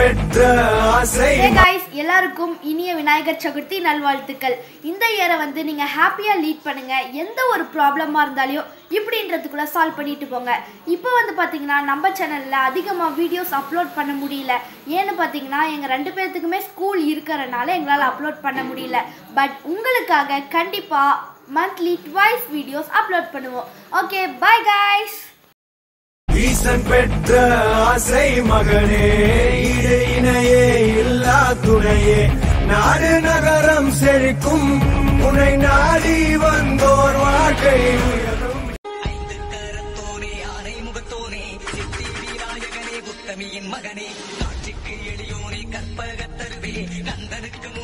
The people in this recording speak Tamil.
பெற்ற ஆசை Hey guys எல்லாருக்கும் இனிய விநாயகர் சதுர்த்தி நல்வாழ்த்துக்கள் இந்த இயரை வந்து நீங்க ஹாப்பியா லீட் பண்ணுங்க எந்த ஒரு ப்ராப்ளமா இருந்தாலும் இப்படின்றதுக்குள்ள சால்வ் பண்ணிட்டு போங்க இப்போ வந்து பாத்தீங்கன்னா நம்ம சேனல்ல அதிகமா வீடியோஸ் அப்லோட் பண்ண முடியல ஏன்னு பாத்தீங்கன்னா எங்க ரெண்டு பேர்த்துக்குமே ஸ்கூல் இருக்கிறனால எங்களால் அப்லோட் பண்ண முடியல பட் உங்களுக்காக கண்டிப்பா மந்த்லி ட்வைஸ் வீடியோஸ் அப்லோட் பண்ணுவோம் ஓகே பை guys ஈசன் பெற்ற ஆசை மகனே ஈடு இணையே இல்லா துணையே நாடு நகரம் செழிக்கும் உன்னை நாடி வந்தோர் வாழ்க்கை உயரும் ஐந்து கரத்தோனே ஆனை முகத்தோனே சித்தி விநாயகனே உத்தமியின் மகனே காட்சிக்கு எளியோனே கற்பகத்தருவே கந்தனுக்கு